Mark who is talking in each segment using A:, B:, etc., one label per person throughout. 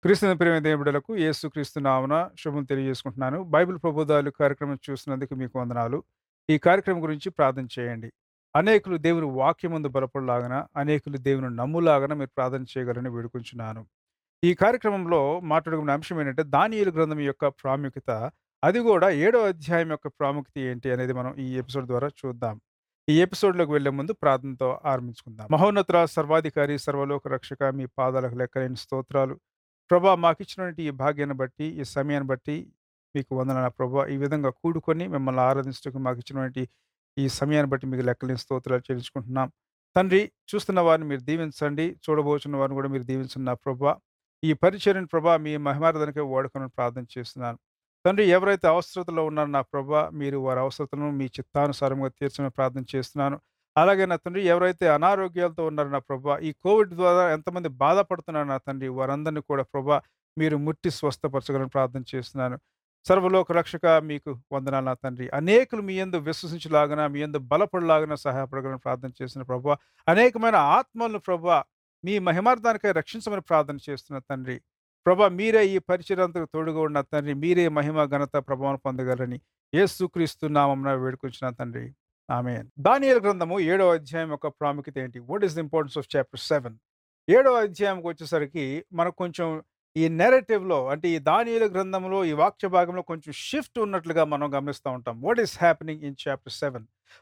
A: క్రీస్తుని ప్రేమ దేవుడులకు యేసుక్రీస్తు నామమున శుభం తెలియజేసుకుంటున్నాను. బైబిల్ ప్రబోధాలు కార్యక్రమం చూస్తున్నందుకు మీకు వందనాలు. ఈ కార్యక్రమం గురించి ప్రార్థన చేయండి. అనేకులు దేవుని వాక్యమందు బలపడులాగన, అనేకులు దేవుని నమ్ములాగన మీరు ప్రార్థన చేయగలని వేడుకుంటున్నాను. ఈ కార్యక్రమంలో మాట్లాడుకున్న అంశం ఏంటంటే దానియేలు గ్రంథం యొక్క ప్రాముఖ్యత. అది గూడా ఏడో అధ్యాయం యొక్క ప్రాముఖ్యత ఏంటి అనేది మనం ఈ ఎపిసోడ్ ద్వారా చూద్దాం. ఈ ఎపిసోడ్‌లోకి వెళ్ళే ముందు ప్రార్థనతో ఆరంభించుకుందాం. మహోన్నతుడ, సర్వాధికారి, సర్వలోక రక్షక మీ పాదాలకు లెక్కలేని స్తోత్రాలు. ప్రభా మాకిచ్చినటువంటి ఈ భాగ్యాన్ని బట్టి, ఈ సమయాన్ని బట్టి మీకు వందనాలు ప్రభా. ఈ విధంగా కూడుకొని మిమ్మల్ని ఆరాధించుటకు మాకిచ్చినటువంటి ఈ సమయాన్ని బట్టి మీకు లెక్కలేని స్తోత్రాలు చెల్లించుకుంటున్నాం. తండ్రి చూస్తున్న వారిని మీరు దీవించండి. చూడబోచున్న వారిని కూడా మీరు దీవించండి నా ప్రభా. ఈ పరిచర్యను ప్రభా మీ మహిమార్థానికే వాడుకొనమని ప్రార్థన చేస్తున్నాను. తండ్రి ఎవరైతే అవసరతలో ఉన్నారో నా ప్రభా మీరు వారి అవసరతలను మీ చిత్తానుసారంగా తీర్చమని ప్రార్థన చేస్తున్నాను. అలాగే నా తండ్రి ఎవరైతే అనారోగ్యాలతో ఉన్నారో నా ప్రభా ఈ కోవిడ్ ద్వారా ఎంతమంది బాధపడుతున్నారో నా తండ్రి వారందరిని కూడా ప్రభా మీరు ముట్టి స్వస్థపరచగలని ప్రార్థన చేస్తున్నాను. సర్వలోక రక్షక మీకు వందనాలు నా తండ్రి. అనేకులు మీ యందు విశ్వసించులాగున, మీ యందు బలపడులాగున సహాయపడగలని ప్రార్థన చేసిన ప్రభా అనేకమైన ఆత్మలను ప్రభా మీ మహిమార్థానికై రక్షించమని ప్రార్థన చేస్తున్న తండ్రి. ప్రభా మీరే ఈ పరిచర్యంతకు తోడుగా ఉన్న తండ్రి. మీరే మహిమ, ఘనత, ప్రభావం పొందగలరని యేసుక్రీస్తు నామమున వేడుకొంచున్నాను తండ్రి. ఆమేన్. దానియేలు గ్రంథము ఏడో అధ్యాయం యొక్క ప్రాముఖ్యత ఏంటి? What is the importance of chapter 7? ఏడో అధ్యాయంకి వచ్చేసరికి మనకు కొంచెం ఈ నేరేటివ్‌లో అంటే ఈ దానియేలు గ్రంథంలో ఈ వాక్య భాగంలో కొంచెం షిఫ్ట్ ఉన్నట్లుగా మనం గమనిస్తా ఉంటాం. What is happening in chapter 7?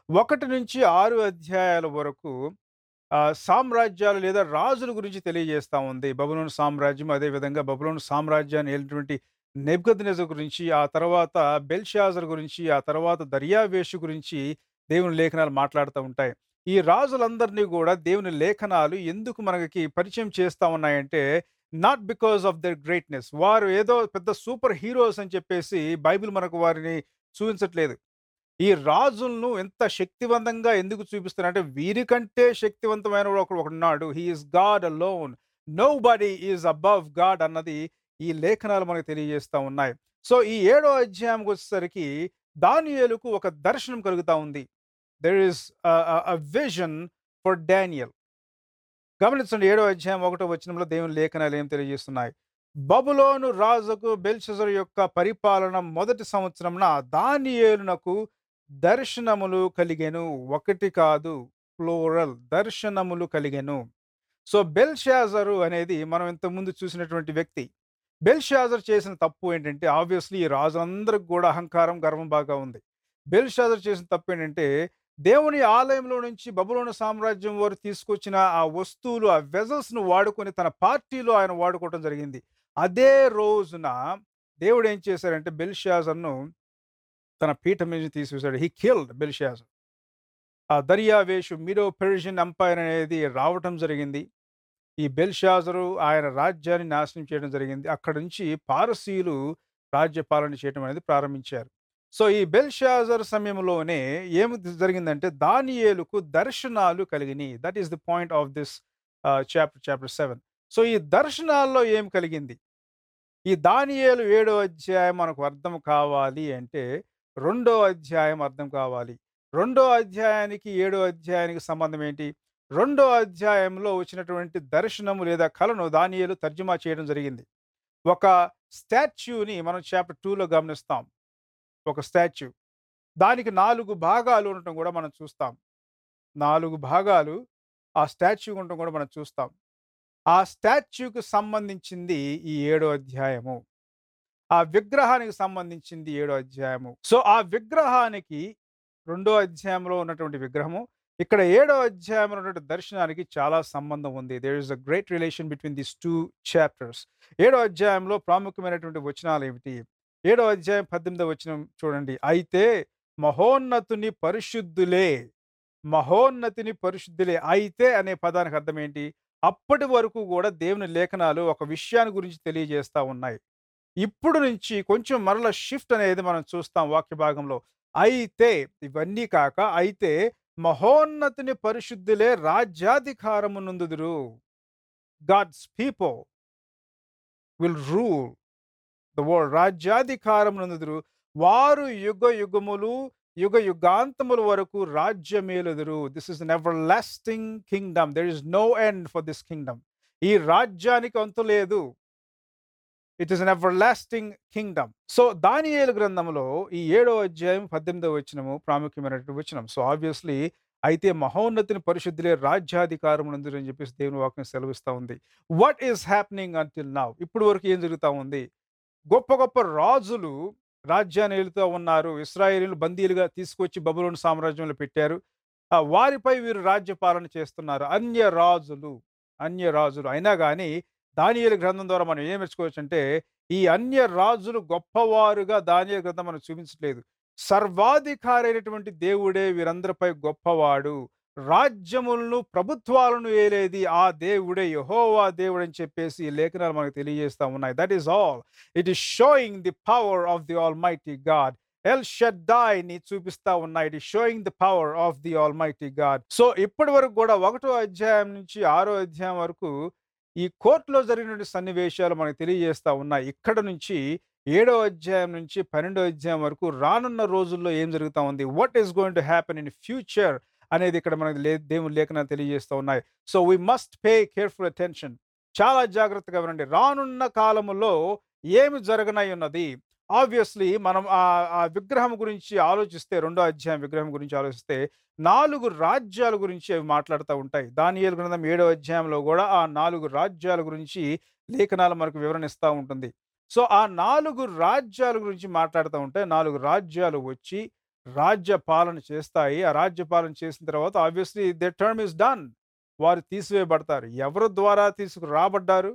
A: 1 నుంచి 6 అధ్యాయాల వరకు ఆహ్, సామ్రాజ్యాలు లేదా రాజుల గురించి తెలియజేస్తా ఉంది. బబులోను సామ్రాజ్యం, అదే విధంగా బబులోను సామ్రాజ్యాన్ని ఏలినటువంటి నెబుకద్నెజర్ గురించి, ఆ తర్వాత బెల్షాజర్ గురించి, ఆ తర్వాత దర్యావేషు గురించి దేవుని లేఖనాలు మాట్లాడుతా ఉంటాయి. ఈ రాజులందరినీ గూడా దేవుని లేఖనాలు ఎందుకు మనకి పరిచయం చేస్తా ఉన్నాయంటే, not because of their greatness. వారు ఏదో పెద్ద సూపర్ హీరోస్ అని చెప్పేసి బైబిల్ మనకు వారిని చూపించట్లేదు. ఈ రాజులను ఎంత శక్తివంతంగా ఎందుకు చూపిస్తున్నారంటే, వీరికంటే శక్తివంతమైన వాడు ఒకడు ఒకడున్నాడు. He is God alone. Nobody is above God అన్నది ఈ లేఖనాలు మనకు తెలియజేస్తా ఉన్నాయి. సో, ఈ ఏడో అధ్యాయంకొచ్చేసరికి దానియేలుకు ఒక దర్శనం కలుగుతా ఉంది. There is a a a vision for Daniel. గమనించండి ఏడో అధ్యాయం ఒకటో వచనంలో దేవుని లేఖనాలు ఏం తెలియజేస్తున్నాయి. బబులోను రాజుకు బెల్షస్సరు యొక్క పరిపాలన మొదటి సంవత్సరమున దానియేలునకు దర్శనములు కలిగెను. ఒకటి కాదు ప్లూరల్ దర్శనములు కలిగెను. సో, బెల్షాజరు అనేది మనం ఇంతకుముందు చూసినటువంటి వ్యక్తి. బెల్షాజర్ చేసిన తప్పు ఏంటంటే ఆబ్వియస్‌లీ ఈ రాజులందరికి కూడా అహంకారం, గర్వం బాగా ఉంది. బెల్షాజర్ చేసిన తప్పు ఏంటంటే దేవుని ఆలయంలో నుంచి బబులోను సామ్రాజ్యం వారు తీసుకొచ్చిన ఆ వస్తువులు, ఆ వెజల్స్‌ను వాడుకొని తన పార్టీలో ఆయన వాడుకోవటం జరిగింది. అదే రోజున దేవుడు ఏం చేశారంటే బెల్షాజర్‌ను తన పీఠం మీద తీసివేశాడు. హి కిల్డ్ బెల్షాజర్. ఆ దర్యావేషు మీడో పెర్షియన్ ఎంపైర్ అనేది రావటం జరిగింది. ఈ బెల్షాజరు ఆయన రాజ్యాన్ని నాశనం చేయడం జరిగింది. అక్కడి నుంచి పారసీయులు రాజ్యపాలన చేయడం అనేది ప్రారంభించారు. సో, ఈ బెల్షాజర్ సమయంలోనే ఏమి జరిగిందంటే దానియేలుకు దర్శనాలు కలిగినియి. That is the point of this ah, chapter chapter 7. So, ఈ దర్శనాల్లో ఏం కలిగింది? ఈ దానియేలు ఏడో అధ్యాయం మనకు అర్థం కావాలి అంటే, రెండో అధ్యాయం అర్థం కావాలి. రెండో అధ్యాయానికి, ఏడో అధ్యాయానికి సంబంధం ఏంటి? రెండో అధ్యాయంలో వచ్చినటువంటి దర్శనము లేదా కలను దానియేలు తర్జుమా చేయడం జరిగింది. ఒక స్టాచ్యూని మనం చాప్టర్ 2లో గమనిస్తాం. ఒక స్టాచ్యూ. దానికి 4 భాగాలు ఉండటం కూడా మనం చూస్తాం. 4 భాగాలు ఆ స్టాచ్యూ ఉండటం కూడా మనం చూస్తాం. ఆ స్టాచ్యూకి సంబంధించింది ఈ ఏడో అధ్యాయము. ఆ విగ్రహానికి సంబంధించింది ఏడో అధ్యాయము. సో, ఆ విగ్రహానికి రెండో అధ్యాయంలో ఉన్నటువంటి విగ్రహము, ఇక్కడ ఏడో అధ్యాయంలో ఉన్నటువంటి దర్శనానికి చాలా సంబంధం ఉంది. There is a great relation between these 2 chapters. ఏడో అధ్యాయంలో ప్రాముఖ్యమైనటువంటి వచనాలేమిటి? ఏడో అధ్యాయం 18వ వచనం చూడండి. అయితే మహోన్నతుని పరిశుద్ధులే, మహోన్నతుని పరిశుద్ధులే. అయితే అనే పదానికి అర్థం ఏంటి? అప్పటి వరకు గూడా దేవుని లేఖనాలు ఒక విషయాన్ని గురించి తెలియజేస్తా ఉన్నాయి. ఇప్పుడు నుంచి కొంచెం మరల షిఫ్ట్ అనేది మనం చూస్తాం వాక్య భాగంలో. అయితే ఇవన్నీ కాక అయితే మహోన్నతుని పరిశుద్ధులే రాజ్యాధికారము నొందుదురు. God's people will rule the world. రాజ్యాధికారం నొందుదురు. వారు యుగ యుగములు, యుగ యుగాంతముల వరకు రాజ్యమేలుదురు. This is an everlasting kingdom. There is no end for this kingdom. ఈ రాజ్యానికి అంతు లేదు. It is an everlasting kingdom so దానియేలు గ్రంథంలో ఈ ఏడో అధ్యాయం పద్దెనిమిదవ వచనము ప్రాముఖ్యమైనటువంటి వచనం సో ఆబ్వియస్లీ అయితే మహోన్నతిని పరిశుద్ధులే రాజ్యాధికారం నందు అని చెప్పేసి దేవుని వాక్యం సెలవిస్తా ఉంది what is happening until now ఇప్పుడు వరకు ఏం జరుగుతా ఉంది గొప్ప గొప్ప రాజులు రాజ్యాన్ని ఏలుతూ ఉన్నారు ఇస్రాయేలీలు బందీలుగా తీసుకొచ్చి బబులోని సామ్రాజ్యంలో పెట్టారు ఆ, వారిపై వీరు రాజ్యపాలన చేస్తున్నారు అన్య రాజులు అన్య రాజులు అయినా కానీ దానియేలు గ్రంథం ద్వారా మనం ఏం మెచ్చుకోవచ్చు అంటే ఈ అన్య రాజులు గొప్పవారుగా దానియేలు గ్రంథం మనం చూపించట్లేదు సర్వాధికారి అయినటువంటి దేవుడే వీరందరిపై గొప్పవాడు రాజ్యములను ప్రభుత్వాలను ఏలేది ఆ దేవుడే యహోవా దేవుడు అని చెప్పేసి ఈ లేఖనాలు మనకు తెలియజేస్తా ఉన్నాయి that is all it is showing the power of the almighty God El Shaddai ని చూపిస్తా ఉన్నాయి it is showing the power of the almighty God so ఇప్పటి వరకు కూడా ఒకటో అధ్యాయం నుంచి ఆరో అధ్యాయం వరకు ఈ కోర్టులో జరిగినటువంటి సన్నివేశాలు మనకు తెలియజేస్తా ఉన్నాయి ఇక్కడ నుంచి ఏడో అధ్యాయం నుంచి పన్నెండో అధ్యాయం వరకు రానున్న రోజుల్లో ఏం జరుగుతా ఉంది what is going to happen in future అనేది ఇక్కడ మనకి లే దేవుని లేఖన తెలియజేస్తూ ఉన్నాయి so we must pay careful attention చాలా జాగ్రత్తగా వినండి రానున్న కాలములో ఏమి జరగనై ఉన్నది ఆబ్వియస్లీ మనం ఆ ఆ విగ్రహం గురించి ఆలోచిస్తే రెండో అధ్యాయం విగ్రహం గురించి ఆలోచిస్తే నాలుగు రాజ్యాల గురించి అవి మాట్లాడుతూ ఉంటాయి దానియేలు గ్రంథం ఏడో అధ్యాయంలో కూడా ఆ నాలుగు రాజ్యాల గురించి లేఖనాలు మనకు వివరణిస్తూ ఉంటుంది సో ఆ నాలుగు రాజ్యాల గురించి మాట్లాడుతూ ఉంటే నాలుగు రాజ్యాలు వచ్చి రాజ్య పాలన చేస్తాయి ఆ రాజ్య పాలన చేసిన తర్వాత obviously the term is done వారు తీసివేయబడతారు ఎవరి ద్వారా తీసుకురాబడ్డారు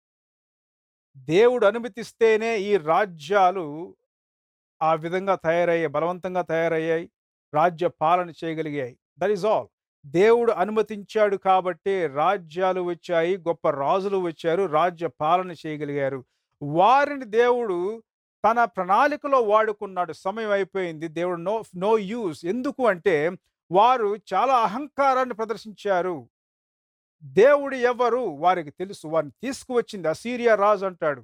A: దేవుడు అనుమతిస్తేనే ఈ రాజ్యాలు ఆ విధంగా తయారయ్యాయి బలవంతంగా తయారయ్యాయి రాజ్య పాలన చేయగలిగాయి దట్ ఈస్ ఆల్ దేవుడు అనుమతించాడు కాబట్టే రాజ్యాలు వచ్చాయి గొప్ప రాజులు వచ్చారు రాజ్య పాలన చేయగలిగారు వారిని దేవుడు తన ప్రణాళికలో వాడుకున్నాడు సమయం అయిపోయింది దేవుడు నో నో యూస్ ఎందుకు అంటే వారు చాలా అహంకారాన్ని ప్రదర్శించారు దేవుడు ఎవరు వారికి తెలుసు వారిని తీసుకువచ్చింది అసీరియా రాజు అంటాడు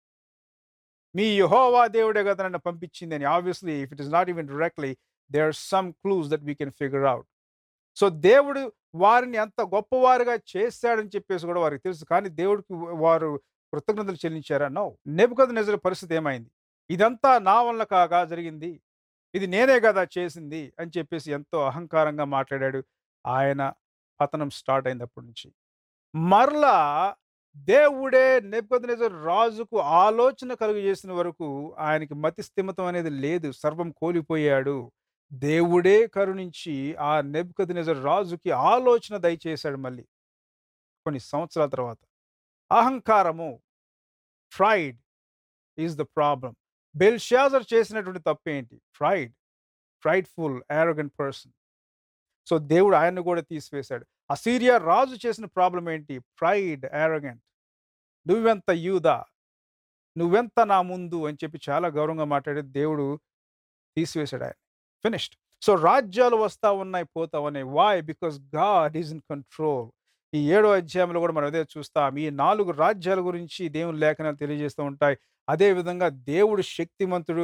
A: మీ యహోవా దేవుడే కదా నన్ను పంపించింది అని obviously if it is not even directly there are some clues that we can figure out so దేవుడు వారిని ఎంత గొప్పవారుగా చేశాడని చెప్పేసి కూడా వారికి తెలుసు కానీ దేవుడికి వారు కృతజ్ఞతలు చెల్లించారా నో నెబుకద్ నిజల పరిస్థితి ఏమైంది ఇదంతా నా వల్ల కాగా జరిగింది ఇది నేనే కదా చేసింది అని చెప్పేసి ఎంతో అహంకారంగా మాట్లాడాడు ఆయన పతనం స్టార్ట్ అయినప్పటి నుంచి మరలా దేవుడే నెప్పుకొద్దు రాజుకు ఆలోచన కలుగు చేసిన వరకు ఆయనకి మతి స్థిమితం అనేది లేదు సర్వం కోల్పోయాడు దేవుడే కరుణించి ఆ నెప్పుకొద్దు రాజుకి ఆలోచన దయచేశాడు మళ్ళీ కొన్ని సంవత్సరాల తర్వాత అహంకారము pride is the problem Belshazzar చేసినటువంటి తప్పు ఏంటి pride prideful arrogant person so దేవుడు ఆయన్ని కూడా తీసివేశాడు అసీరియా రాజు చేసిన ప్రాబ్లం ఏంటి ప్రైడ్ యారోగెంట్ నువ్వెంత యూదా నువ్వెంత నా ముందు అని చెప్పి చాలా గౌరవంగా మాట్లాడి దేవుడు తీసివేశాడు ఆయన ఫినిష్డ్ సో రాజ్యాలు వస్తా ఉన్నాయి పోతా ఉన్నాయి why because God is in control ఈ ఏడో అధ్యాయంలో కూడా మనం అదే చూస్తాం ఈ నాలుగు రాజ్యాల గురించి దేవుని లేఖనాలు తెలియజేస్తూ ఉంటాయి అదే విధంగా దేవుడు శక్తిమంతుడు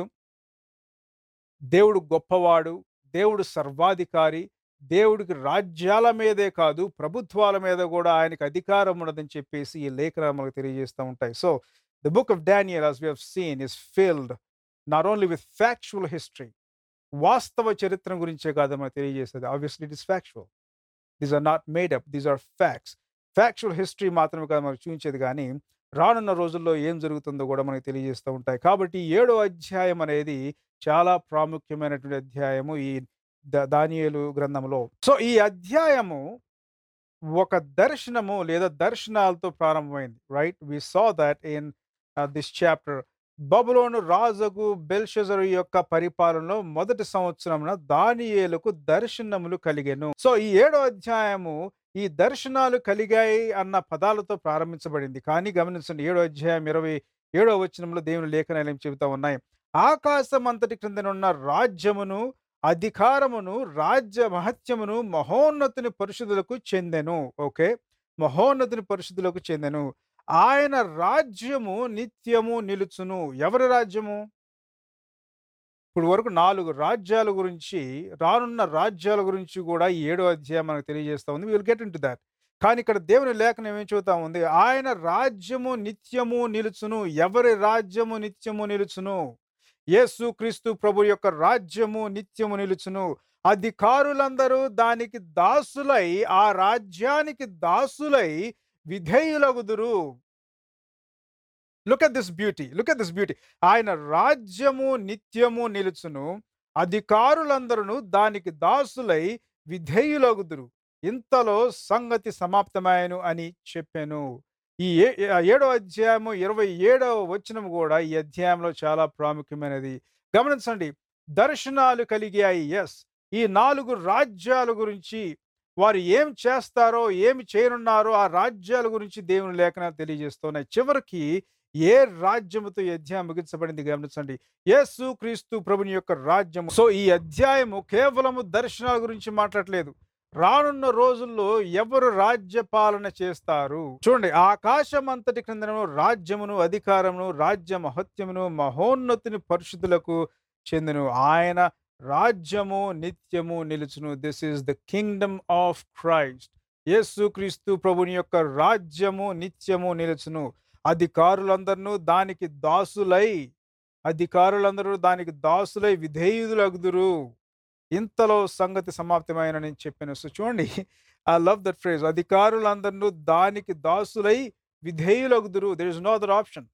A: దేవుడు గొప్పవాడు దేవుడు సర్వాధికారి దేవుడికి రాజ్యాల మీదే కాదు ప్రభుత్వాల మీద కూడా ఆయనకి అధికారం ఉన్నదని చెప్పేసి ఈ లేఖనాలు మనకు తెలియజేస్తూ ఉంటాయి so the book of Daniel as we have seen is filled not only with factual history వాస్తవ చరిత్ర గురించే కాదు మనకు తెలియజేసేది obviously it is factual these are not made up these are facts factual history మాత్రమే కాదు మనకు చూపించేది కానీ రానున్న రోజుల్లో ఏం జరుగుతుందో కూడా మనకు తెలియజేస్తూ ఉంటాయి కాబట్టి ఏడో అధ్యాయం అనేది చాలా ప్రాముఖ్యమైనటువంటి అధ్యాయము ఈ ద- దానియేలు గ్రంథంలో సో ఈ అధ్యాయము ఒక దర్శనము లేదా దర్శనాలతో ప్రారంభమైంది right we saw that in this chapter Babylon రాజుకు బెల్షజరు యొక్క పరిపాలనలో మొదటి సంవత్సరమున దానియేలుకు దర్శనములు కలిగెను సో ఈ ఏడో అధ్యాయము ఈ దర్శనాలు కలిగాయి అన్న పదాలతో ప్రారంభించబడింది కానీ గమనించండి ఏడో అధ్యాయం ఇరవై ఏడో వచనంలో దేవుని లేఖనాలు ఏం చెబుతా ఉన్నాయి ఆకాశం అంతటి క్రిందనున్న రాజ్యమును అధికారమును రాజ్య మహత్యమును మహోన్నతుని పరిశుద్ధులకు చెందెను ఓకే మహోన్నతుని పరిశుద్ధులకు చెందెను ఆయన రాజ్యము నిత్యము నిలుచును ఎవరి రాజ్యము ఇప్పుడు వరకు నాలుగు రాజ్యాల గురించి రానున్న రాజ్యాల గురించి కూడా ఈ ఏడో అధ్యాయం మనకు తెలియజేస్తా ఉంది will get into that కానీ ఇక్కడ దేవుని లేఖనం ఏం చెబుతా ఉంది ఆయన రాజ్యము నిత్యము నిలుచును ఎవరి రాజ్యము నిత్యము నిలుచును యేసుక్రీస్తు ప్రభు యొక్క రాజ్యము నిత్యము నిలుచును అధికారులందరూ దానికి దాసులై ఆ రాజ్యానికి దాసులై విధేయులగుదురు look at this beauty look at this beauty ఆయన రాజ్యము నిత్యము నిలుచును అధికారులందరూ దానికి దాసులై విధేయులగుదురు ఇంతలో సంగతి సమాప్తమాయను అని చెప్పాను ఈ ఏ- ఏ- ఏడో అధ్యాయము ఇరవై ఏడవ వచనం కూడా ఈ అధ్యాయంలో చాలా ప్రాముఖ్యమైనది గమనించండి దర్శనాలు కలిగాయి ఎస్ ఈ నాలుగు రాజ్యాల గురించి వారు ఏం చేస్తారో ఏమి చేయనున్నారో ఆ రాజ్యాల గురించి దేవుని లేఖన తెలియజేస్తున్నాయి చివరికి ఏ రాజ్యముతో ఈ అధ్యాయం ముగించబడింది గమనించండి యేసు క్రీస్తు ప్రభుని యొక్క రాజ్యము సో ఈ అధ్యాయము కేవలము దర్శనాల గురించి మాట్లాడలేదు రానున్న రోజుల్లో ఎవరు రాజ్య పాలన చేస్తారు చూడండి ఆకాశం అంతటి క్రిందను రాజ్యమును అధికారమును రాజ్య మహత్యమును మహోన్నతిని పరిశుద్ధులకు చెందును ఆయన రాజ్యము నిత్యము నిలుచును this is the kingdom of Christ యేసు క్రీస్తు ప్రభుని యొక్క రాజ్యము నిత్యము నిలుచును అధికారులందరూ దానికి దాసులై అధికారులందరూ దానికి దాసులై విధేయులగుదురు ఇంతలో సంగతి సమాప్తమైన నేను చెప్పాను సో చూడండి ఐ లవ్ దట్ ఫ్రేజ్ అధికారులందరూ దానికి దాసులై విధేయులగుదురు there is no other option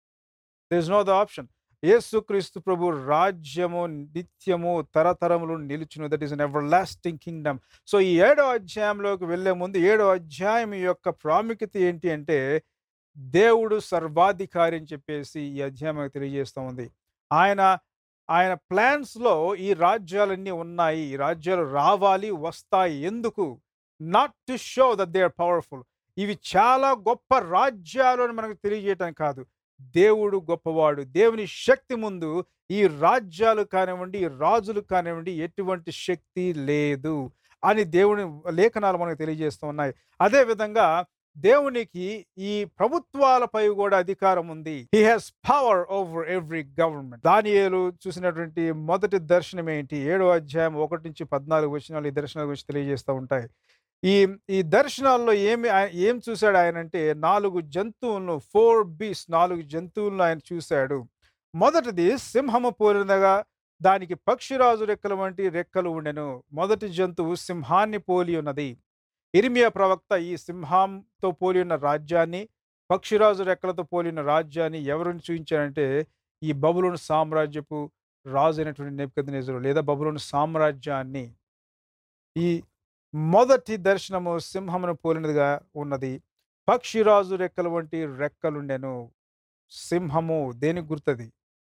A: there is no other option యేసుక్రీస్తు ప్రభు రాజ్యము నిత్యము తరతరములు నిలుచును that is an everlasting kingdom so ఈ ఏడో అధ్యాయంలోకి వెళ్ళే ముందు ఏడో అధ్యాయం యొక్క ప్రాముఖ్యత ఏంటి అంటే దేవుడు సర్వాధికారి అని చెప్పేసి ఈ అధ్యాయం మనకు తెలియజేస్తూ ఉంది ఆయన ఆయన ప్లాన్స్ లో ఈ రాజ్యాలన్నీ ఉన్నాయి ఈ రాజ్యాలు రావాలి వస్తాయి ఎందుకు not to show that they are powerful ఇవి చాలా గొప్ప రాజ్యాలు అని మనకు తెలియజేయటం కాదు దేవుడు గొప్పవాడు దేవుని శక్తి ముందు ఈ రాజ్యాలు కానివ్వండి ఈ రాజులు కానివ్వండి ఎటువంటి శక్తి లేదు అని దేవుని లేఖనాలు మనకు తెలియజేస్తూ ఉన్నాయి అదే విధంగా దేవునికి ఈ ప్రభుత్వాలపై కూడా అధికారం ఉంది he has power over every government దానియేలు చూసినటువంటి మొదటి దర్శనం ఏంటి ఏడో అధ్యాయం ఒకటి నుంచి పద్నాలుగు వచనాలు ఈ దర్శనాల గురించి తెలియజేస్తూ ఉంటాయి ఈ ఈ దర్శనాల్లో ఏమి ఆయ- ఏం చూశాడు ఆయన అంటే నాలుగు జంతువులను ఫోర్ బీస్ నాలుగు జంతువులను ఆయన చూశాడు మొదటిది సింహము పోలినగా దానికి పక్షిరాజు రెక్కల వంటి రెక్కలు ఉండెను మొదటి జంతువు సింహాన్ని పోలి ఉన్నది ఇరిమియా ప్రవక్త ఈ సింహంతో పోలి ఉన్న రాజ్యాన్ని పక్షిరాజు రెక్కలతో పోలిన రాజ్యాన్ని ఎవరిని చూపించారంటే ఈ బబులోను సామ్రాజ్యపు రాజు అయినటువంటి నెప్పుకొద్నెజరు లేదా బబులోను సామ్రాజ్యాన్ని ఈ మొదటి దర్శనము సింహమును పోలినదిగా ఉన్నది పక్షిరాజు రెక్కల వంటి రెక్కలుండెను సింహము దేనికి గుర్తది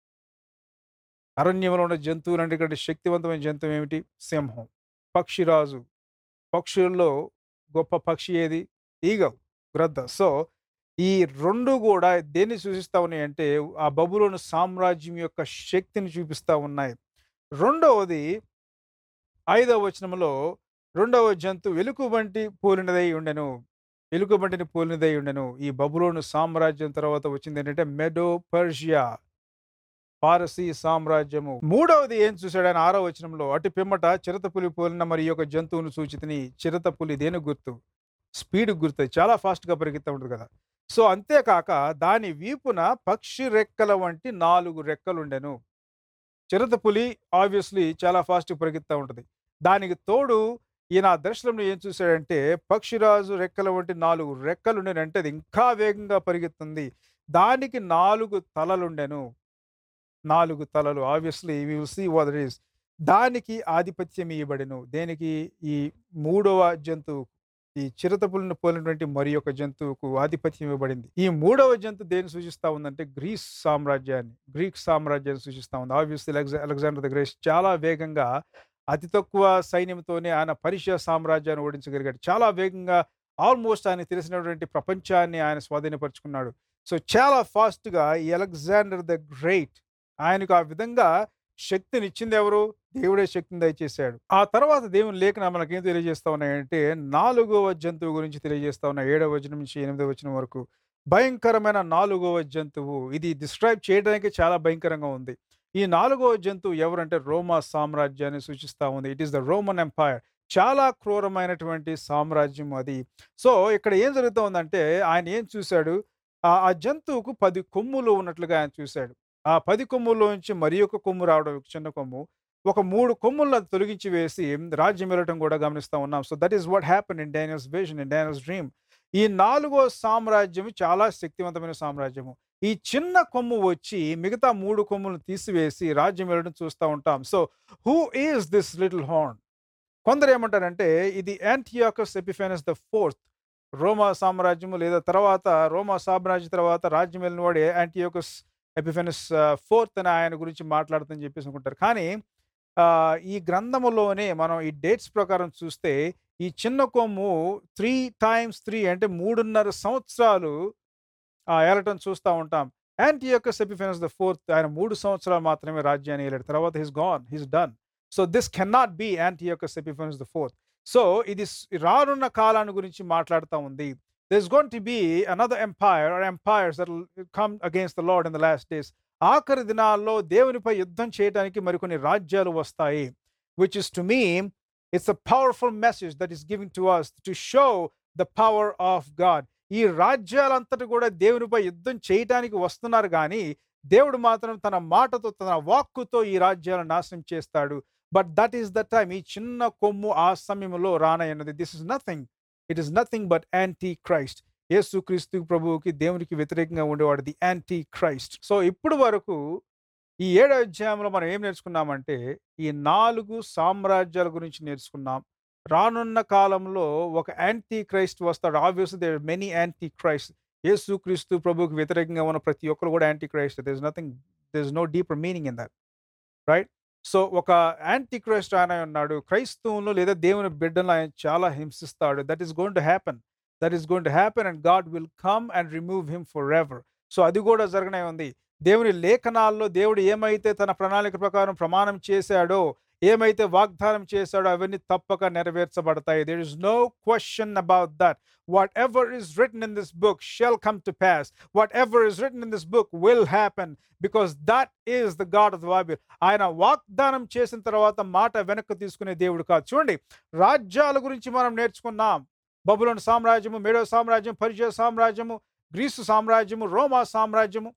A: అరణ్యంలో ఉన్న జంతువులు అంటే ఇక్కడ శక్తివంతమైన జంతువు ఏమిటి సింహం పక్షిరాజు పక్షుల్లో గొప్ప పక్షి ఏది ఈగ గ్రద్ద సో ఈ రెండు కూడా దేన్ని సూచిస్తా ఉన్నాయి అంటే ఆ బబులోను సామ్రాజ్యం యొక్క శక్తిని చూపిస్తా ఉన్నాయి రెండవది ఐదవ వచనంలో రెండవ జంతువు ఎలుకబంటి పోలినదై ఉండెను ఎలుకబంటిని పోలినదై ఉండెను ఈ బబులోను సామ్రాజ్యం తర్వాత వచ్చింది ఏంటంటే మెడో పర్షియా పారసీ సామ్రాజ్యము మూడవది ఏం చూశాడు ఆయన ఆరో వచనంలో అటు పిమ్మట చిరతపులి పోలిన మరి యొక్క జంతువును సూచితిని చిరతపులి దేని గుర్తు స్పీడ్ గుర్తు చాలా fast గా పరిగెత్తా ఉంటుంది కదా సో అంతేకాక దాని వీపున పక్షి రెక్కల వంటి నాలుగు రెక్కలుండెను చిరతపులి ఆబ్వియస్లీ చాలా ఫాస్ట్ పరిగెత్తా ఉంటుంది దానికి తోడు ఈయన ఆ దర్శనంలో ఏం చూశాడంటే పక్షిరాజు రెక్కల వంటి నాలుగు రెక్కలు ఉండేనంటే అది ఇంకా వేగంగా పరిగెత్తుంది దానికి నాలుగు తలలుండెను నాలుగు తలలు obviously we will see what it is దానికి ఆధిపత్యం ఇవ్వబడెను దేనికి ఈ మూడవ జంతువు ఈ చిరతపులను పోలినటువంటి మరి ఒక జంతువుకు ఆధిపత్యం ఇవ్వబడింది ఈ మూడవ జంతువు దేన్ని సూచిస్తా ఉందంటే గ్రీస్ సామ్రాజ్యాన్ని గ్రీక్ సామ్రాజ్యాన్ని సూచిస్తా ఉంది ఆబ్వియస్లీ అలెగ్జాండర్ ద గ్రేస్ చాలా వేగంగా అతి తక్కువ సైన్యంతోనే ఆయన పర్షియా సామ్రాజ్యాన్ని ఓడించగలిగాడు చాలా వేగంగా ఆల్మోస్ట్ ఆయన తెలిసినటువంటి ప్రపంచాన్ని ఆయన స్వాధీనపరుచుకున్నాడు సో చాలా ఫాస్ట్గా ఈ అలెగ్జాండర్ ద గ్రేట్ ఆయనకు ఆ విధంగా శక్తిని ఇచ్చింది ఎవరు దేవుడే శక్తిని దయచేశాడు ఆ తర్వాత దేవుని లేఖన మనకి ఏం తెలియజేస్తా ఉన్నాయంటే నాలుగవ జంతువు గురించి తెలియజేస్తా ఉన్నాయి ఏడవ వచనం నుంచి ఎనిమిదవ వచనం వరకు భయంకరమైన నాలుగవ జంతువు ఇది డిస్క్రైబ్ చేయడానికి చాలా భయంకరంగా ఉంది ఈ నాలుగవ జంతువు ఎవరంటే రోమా సామ్రాజ్యాన్ని సూచిస్తా ఉంది it is the Roman empire చాలా క్రూరమైనటువంటి సామ్రాజ్యం అది. సో, ఇక్కడ ఏం జరుగుతూ ఉందంటే ఆయన ఏం చూసాడు? ఆ ఆ జంతువుకు 10 కొమ్ములు ఉన్నట్లుగా ఆయన చూసాడు. ఆ 10 కొమ్ముల్లోంచి మరి ఒక కొమ్ము రావడం చిన్న కొమ్ము. ఒక 3 కొమ్ములను అది తొలగించి వేసి రాజ్యం ఏలటం కూడా గమనిస్తా ఉన్నాం. So, that is what happened in Daniel's vision, in Daniel's dream. ఈ నాలుగో సామ్రాజ్యం చాలా శక్తివంతమైన సామ్రాజ్యము. ఈ చిన్న కొమ్ము వచ్చి మిగతా 3 కొమ్ములను తీసివేసి రాజ్యం ఏలడం చూస్తా ఉంటాం. So, who is this little horn? కొందరేమంటారంటే ఇది యాంటియోకస్ ఎపిఫానస్ ద ఫోర్త్. రోమా సామ్రాజ్యము లేదా తర్వాత రోమా సామ్రాజ్యం తర్వాత రాజ్యం ఏలినవాడే యాంటియోకస్ ఎపిఫానస్ ఆహ్, ఫోర్త్ అని ఆయన గురించి మాట్లాడుతుందని చెప్పేసి అనుకుంటారు. కానీ ఆహ్, ఈ గ్రంథములోనే మనం ఈ డేట్స్ ప్రకారం చూస్తే ఈ చిన్న కొమ్ము 3 టైమ్స్ 3 అంటే 3.5 సంవత్సరాలు ఆహ్, ఏలటం చూస్తా ఉంటాం. యాంటియోకస్ ఎపిఫానస్ ద ఫోర్త్ ఆయన 3 సంవత్సరాలు మాత్రమే రాజ్యాన్ని ఏలాడు. తర్వాత he is gone. He is done. So, this cannot be Antiochus Epiphanes the fourth. So, ఇది స్ రానున్న కాలాన్ని గురించి మాట్లాడుతా ఉంది. There is going to be another empire or empires that will come against the Lord in the last days. ఆఖరి దినాల్లో దేవునిపై యుద్ధం చేయడానికి మరికొన్ని రాజ్యాలు వస్తాయి. Which is to me it's a powerful message that is giving to us to show the power of God. ఈ రాజ్యాలంతటి కూడా దేవునిపై యుద్ధం చేయటానికి వస్తున్నారు గానీ, దేవుడు మాత్రం తన మాటతో, తన వాక్కుతో ఈ రాజ్యాలను నాశనం చేస్తాడు. But that is the time. ఈ చిన్న కొమ్ము ఆ సమయంలో రానయ్యున్నది. This is nothing. It is nothing but antichrist. యేసుక్రీస్తు ప్రభువుకి, దేవునికి వ్యతిరేకంగా ఉండేవాడు ది యాంటీ క్రైస్ట్. సో, ఇప్పుడు వరకు ఈ ఏడో అధ్యాయంలో మనం ఏం నేర్చుకున్నామంటే, ఈ 4 సామ్రాజ్యాల గురించి నేర్చుకున్నాం. రానున్న కాలంలో ఒక యాంటీ క్రైస్ట్ వస్తాడు. Obviously there are many antichrist. యేసుక్రీస్తు ప్రభువుకి వ్యతిరేకంగా ఉన్న ప్రతి ఒక్కరు కూడా antichrist. There is nothing there is no deeper meaning in that. Right? So, ఒక యాంటీ క్రైస్ట్ ఆయన ఉన్నాడు. క్రైస్తవులను లేదా దేవుని బిడ్డలను ఆయన చాలా హింసిస్తాడు. That is going to happen. That is going to happen and God will come and remove him forever. So, అది కూడా జరగనే ఉంది. దేవుని లేఖనాల్లో దేవుడు ఏమైతే తన ప్రణాళిక ప్రకారం ప్రమాణం చేశాడో, ఏమైతే వాగ్దానం చేశాడో అవన్నీ తప్పక నెరవేర్చబడతాయి. There is no question about that. Whatever is written in this book shall come to pass. Whatever is written in this book will happen. Because that is the God of the Bible. ఆయన వాగ్దానం చేసిన తర్వాత మాట వెనక్కి తీసుకునే దేవుడు కాదు. చూడండి రాజ్యాల గురించి మనం నేర్చుకున్నాం. బబులోను సామ్రాజ్యము, మేడో సామ్రాజ్యం, పర్షియా సామ్రాజ్యము, గ్రీసు సామ్రాజ్యము, రోమా సామ్రాజ్యము.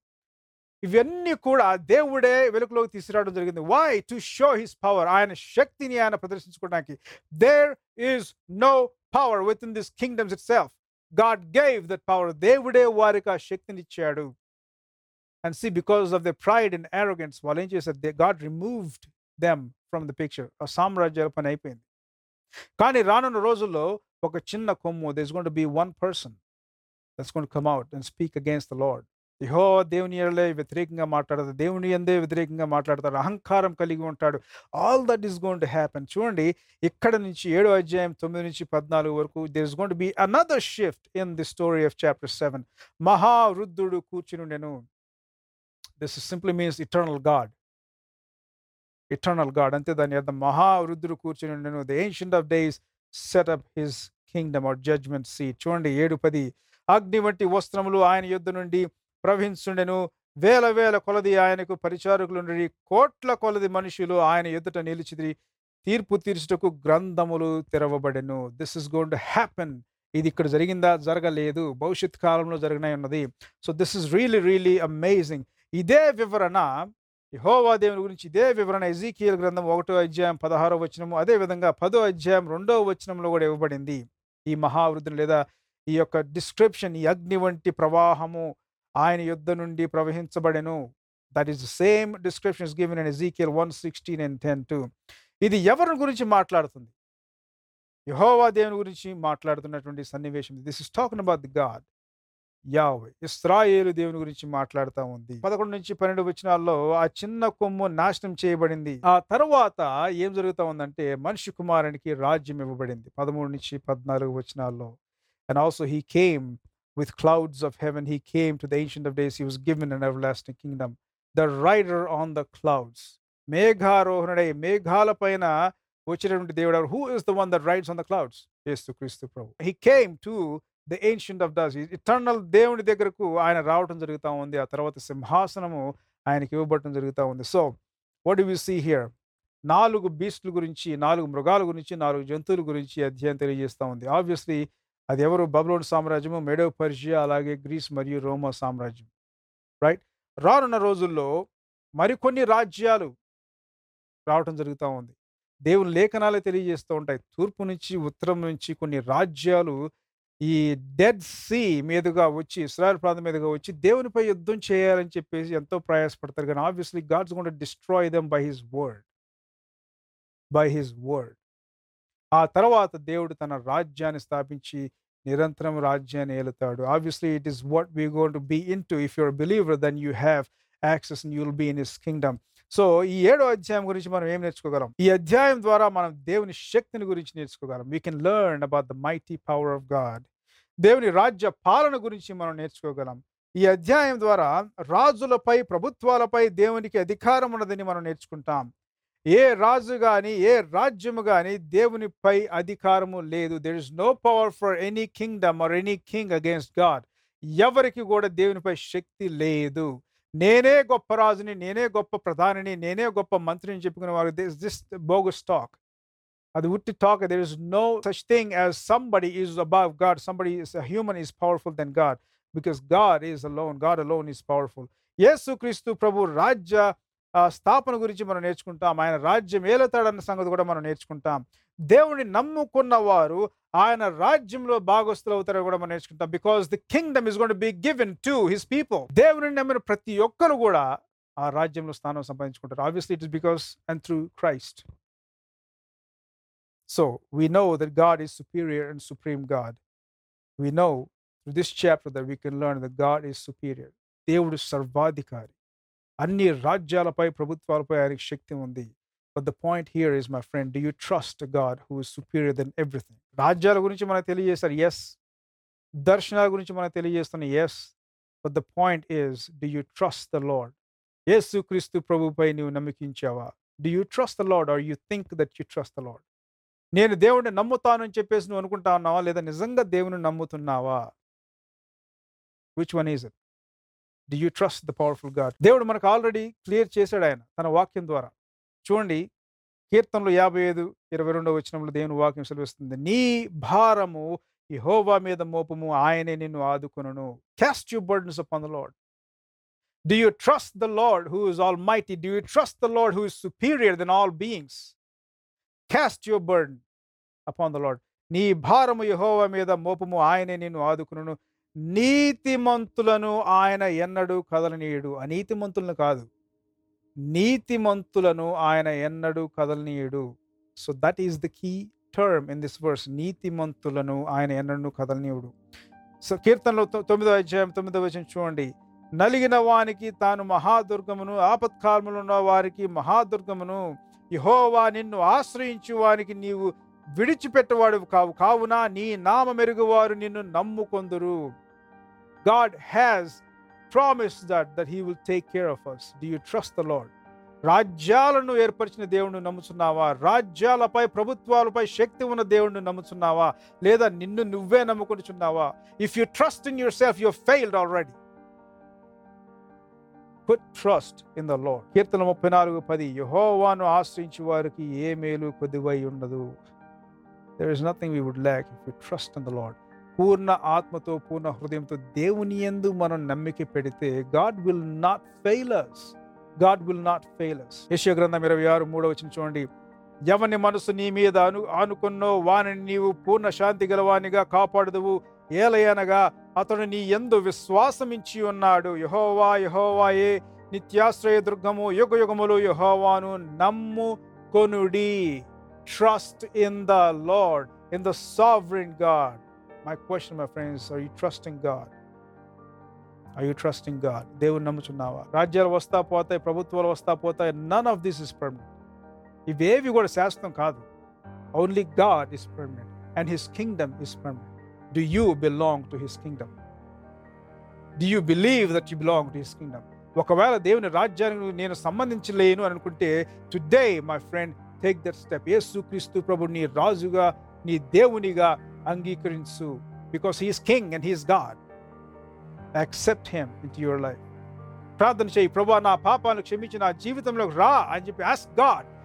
A: ఇవన్నీ కూడా దేవుడే వెలుగులోకి తీసుకురావడం జరిగింది. Why? To show his power. ఆయన శక్తిని ఆయన ప్రదర్శించుకోవడానికి. There is no power within this kingdoms itself. God gave that power. దేవుడే వారికి ఆ శక్తినిచ్చాడు. And see because of the pride and arrogance వాళ్ళేం చేశారు? They God removed them from the picture. ఆ సామ్రాజ్యాల పని అయిపోయింది. కానీ రానున్న రోజుల్లో ఒక చిన్న కొమ్ము there is going to be one person that's going to come out and speak against the Lord. యెహోవా దేవుని యెడలే వ్యతిరేకంగా మాట్లాడతాడు. దేవుని యందే వ్యతిరేకంగా మాట్లాడతాడు. అహంకారం కలిగి ఉంటాడు. All that is going to happen. చూడండి ఇక్కడ నుంచి ఏడో అధ్యాయం 9 నుంచి 14 వరకు there is going to be another shift in the story of chapter 7. మహావృద్ధుడు కూర్చునుండెను. This simply means eternal God. Eternal God అంతే దాని అర్థం. మహావృద్ధుడు కూర్చునుండెను. The ancient of days set up his kingdom or judgement seat. చూడండి 7, 10 అగ్ని వంటి వస్త్రములు ఆయన యొద్ద నుండి ప్రవహించుండెను. వేల వేల కొలది ఆయనకు పరిచారకులుండిరి. కోట్ల కొలది మనుషులు ఆయన ఎదుట నిలిచిరి. తీర్పు తీర్చుటకు గ్రంథములు తెరవబడెను. This is going to happen. ఇది ఇక్కడ జరిగిందా? జరగలేదు. భవిష్యత్ కాలంలో జరగనయున్నది. So, this is really really amazing. ఇదే వివరణ యెహోవా దేవుని గురించి ఇదే వివరణ ఎజెకీయేలు గ్రంథం 1 అధ్యాయం 16 వచనము అదే విధంగా 10 అధ్యాయం 2 వచనంలో కూడా ఇవ్వబడింది. ఈ మహావృద్ధుని లేదా ఈ యొక్క డిస్క్రిప్షన్ ఈ అగ్ని వంటి ప్రవాహము ఆయన యొద్ద నుండి ప్రవహించబడెను. That is the same description is given in Ezekiel 1:16 and 10 ఇది ఎవరి గురించి మాట్లాడుతుంది? యెహోవా దేవుని గురించి మాట్లాడుతున్నటువంటి సన్నివేశం. This is talking about the God. Yahweh ఇశ్రాయేలు దేవుని గురించి మాట్లాడుతా ఉంది. 11-12 వచనాల్లో ఆ చిన్న కొమ్ము నాశనం చేయబడింది. ఆ తరువాత ఏం జరుగుతా ఉందంటే మనిషి కుమారునికి రాజ్యం ఇవ్వబడింది. 13-14 వచనాల్లో. And also he came with clouds of heaven. He came to the ancient of days. He was given an everlasting kingdom. The rider on the clouds. మేఘారోహణుడై మేఘాల పైన వచ్చినటువంటి దేవుడు ఎవరు? Who is the one that rides on the clouds? యేసుక్రీస్తు ప్రభు. He came to the ancient of days. Eternal దేవుని దగ్గరకు ఆయన రావటం జరుగుతా ఉంది. ఆ తర్వాత సింహాసనము ఆయనకి ఇవ్వబడటం జరుగుతా ఉంది. So, what do we see here? నాలుగు బీస్టుల గురించి నాలుగు మృగాల గురించి నాలుగు జంతువుల గురించి ఈ అధ్యాయం తెలియజేస్తూ ఉంది ఆబ్వియస్లీ అది ఎవరు బబులోన్ సామ్రాజ్యము మెడో పర్షియా అలాగే గ్రీస్ మరియు రోమా సామ్రాజ్యం రైట్ రానున్న రోజుల్లో మరికొన్ని రాజ్యాలు రావటం జరుగుతూ ఉంది దేవుని లేఖనాలే తెలియజేస్తూ ఉంటాయి తూర్పు నుంచి ఉత్తరం నుంచి కొన్ని రాజ్యాలు ఈ డెడ్ సీ మీదుగా వచ్చి ఇస్రాయల్ ప్రాంతం మీదుగా వచ్చి దేవునిపై యుద్ధం చేయాలని చెప్పేసి ఎంతో ప్రయాసపడతారు కానీ obviously God's gonna destroy them by his word by his word ఆ తర్వాత దేవుడు తన రాజ్యాన్ని స్థాపించి నిరంతరం రాజ్యాన్ని ఏలుతాడు obviously it is what we going to be into if your believer then you have access you will be in his kingdom so ఈ ఏడో అధ్యాయం గురించి మనం ఏం నేర్చుకోగలం ఈ అధ్యాయం ద్వారా మనం దేవుని శక్తిని గురించి నేర్చుకోగలం we can learn about the mighty power of God దేవుని రాజ్య పాలన గురించి మనం నేర్చుకోగలం ఈ అధ్యాయం ద్వారా రాజులపై ప్రభుత్వాలపై దేవునికి అధికారం ఉన్నదని మనం నేర్చుకుంటాం ఏ రాజు గాని ఏ రాజ్యము గాని దేవునిపై అధికారము లేదు there is no power for any kingdom or any king against God ఎవరికి కూడా దేవునిపై శక్తి లేదు నేనే గొప్ప రాజుని నేనే గొప్ప ప్రధానిని నేనే గొప్ప మంత్రిని చెప్పుకునే వారు దిస్ దిస్ బోగస్ టాక్ అది ఉట్టి talk there is no such thing as somebody is above God somebody is human is powerful then God because God is alone God alone is powerful యేసు క్రీస్తు ప్రభు రాజ్య ఆ, స్థాపన గురించి మనం నేర్చుకుంటాం ఆయన రాజ్యం ఏలుతాడన్న సంగతి కూడా మనం నేర్చుకుంటాం దేవుని నమ్ముకున్న వారు ఆయన రాజ్యంలో భాగస్తులు అవుతారని కూడా మనం నేర్చుకుంటాం because the kingdom is gonna be given to his people దేవుని నమ్మిన ప్రతి ఒక్కరు కూడా ఆ రాజ్యంలో స్థానం సంపాదించుకుంటారు obviously it is because and through Christ So we know that God is superior and supreme God. We know through this chapter that we can learn that God is superior. దేవుడు సర్వాధికారి అన్ని రాజ్యాలపై ప్రభుత్వాలపై ఆయనకి శక్తి ఉంది but the point here is my friend do you trust God who is superior then everything రాజ్యాల గురించి మనకు తెలియజేస్తారు ఎస్ దర్శనాల గురించి మనకు తెలియజేస్తున్న ఎస్ but the point is do you trust the Lord యేసు క్రీస్తు ప్రభుపై నీవు నమ్మకించావా do you trust the Lord are you think that you trust the Lord నేను దేవుడిని నమ్ముతాను అని చెప్పేసి నువ్వు అనుకుంటా ఉన్నావా లేదా నిజంగా దేవుని నమ్ముతున్నావా which one is it do you trust the powerful God దేవుడు మనకు ఆల్రెడీ క్లియర్ చేశాడు ఆయన తన వాక్యం ద్వారా చూడండి కీర్తనలు యాభై ఐదు ఇరవై రెండో వచ్చినప్పుడు దేవుని వాక్యం సెలవిస్తుంది నీ భారము యెహోవా మీద మోపము ఆయనే నిన్ను ఆదుకొనును cast you burdens upon the Lord Do you trust the Lord who is almighty? Do you trust the Lord who is superior than all beings? Cast your burden upon the Lord. నీ భారము యెహోవా మీద మోపము ఆయనే నిన్ను ఆదుకును నీతిమంతులను ఆయన ఎన్నడూ కదలనీయుడు అనీతిమంతులను కాదు నీతిమంతులను ఆయన ఎన్నడూ కదలనీయుడు so that is the key term in this verse నీతిమంతులను ఆయన ఎన్నడూ కదలనీయుడు సో కీర్తనలో తొ- తొమ్మిదో అధ్యాయం తొమ్మిదో వచనం చూడండి నలిగిన వానికి తాను మహాదుర్గమును ఆపత్కాలములు ఉన్న వారికి మహాదుర్గమును యహోవా నిన్ను ఆశ్రయించు వారికి నీవు విడిచిపెట్టవాడు కావు కావున నీ నామ మెరుగువారు నిన్ను నమ్ముకొందురు God has promise that that he will take care of us do you trust the Lord రాజ్యాలను ఏర్పరిచిన దేవుణ్ణి నమ్ముచున్నావా రాజ్యాలపై ప్రభుత్వాలపై శక్తి ఉన్న దేవుణ్ణి నమ్ముచున్నావా లేదా నిన్ను నువ్వే నమ్ముకుంటున్నావా if you trust in yourself you failed already put trust in the Lord కీర్తన ముప్పై నాలుగు పది యహోవాను ఆశ్రయించి వారికి ఏ మేలు కొద్దివై ఉండదు there is nothing we would lack if you trust in the Lord పూర్ణ ఆత్మతో పూర్ణ హృదయంతో దేవుని యందు మనం నమ్మిక పెడితే God will not fail us God will not fail us యశ్య గ్రంథం ఇరవై ఆరు మూడో వచ్చిన చూడండి ఎవని మనసు నీ మీద అను ఆనుకున్నో వానిని నీవు పూర్ణ శాంతి గలవానిగా కాపాడదువు ఏలయనగా అతడు నీ ఎందు విశ్వాసమించి ఉన్నాడు యహోవా యహోవాయే నిత్యాశ్రయ దుర్గము యుగ యుగములు యహోవాను నమ్ము కొనుడి trust in the Lord in the sovereign God my question my friends are you trusting God are you trusting God దేవుని నమ్ముచున్నావా రాజ్యాలు వస్తా పోతాయి ప్రభుత్వాలు వస్తా పోతాయి none of this is permanent ఇవేవి కూడా శాశ్వతం కాదు only God is permanent and his kingdom is permanent do you belong to his kingdom do you believe that you belong to his kingdom ఒకవేళ దేవుని రాజ్యానికి నేను సంబంధించలేను అని అనుకుంటే today my friend take that step Yesu క్రీస్తు ప్రభు నీ రాజుగా నీ దేవునిగా అంగీకరించు because he's king and he's God accept him into your life ప్రార్థన చేయి ప్రభా నా పాపాలను క్షమించి నా జీవితంలోకి రా అని చెప్పి ask God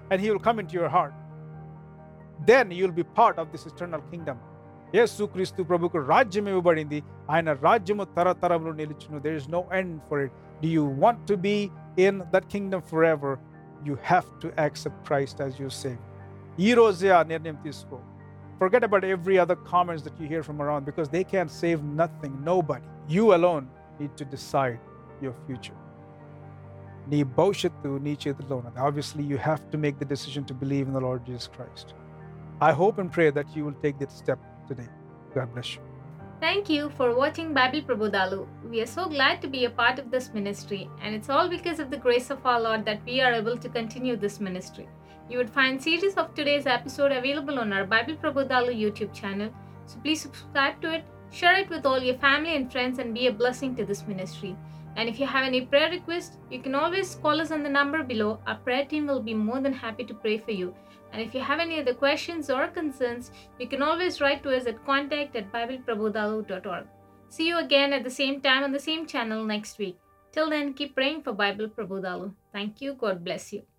A: and He will come into your heart. Then you'll be part of this eternal kingdom. Yesu Kristu ప్రభుకు రాజ్యం ఇవ్వబడింది ఆయన రాజ్యము తరతరములు నిలుచును there is no end for it do you want to be in that kingdom forever you have to accept Christ as you save ఈ రోజే ఆ నిర్ణయం తీసుకో forget about every other comments that you hear from around because they can't save nothing nobody you alone need to decide your future నీ భవిష్యత్తు నీ చేతిలో ఉన్నది obviously you have to make the decision to believe in the Lord Jesus Christ I hope and pray that you will take that step today God bless you
B: Thank you for watching Bible Prabodhalu. We are so glad to be a part of this ministry, and it's all because of the grace of our Lord that we are able to continue this ministry. You would find series of today's episode available on our Bible Prabodhalu YouTube channel, so please subscribe to it, share it with all your family and friends, and be a blessing to this ministry. And if you have any prayer requests, you can always call us on the number below. Our prayer team will be more than happy to pray for you. And if you have any other questions or concerns, you can always write to us at contact at bibleprabodhalu.org. See you again at the same time on the same channel next week. Till then, keep praying for Bible Prabodhalu. Thank you. God bless you.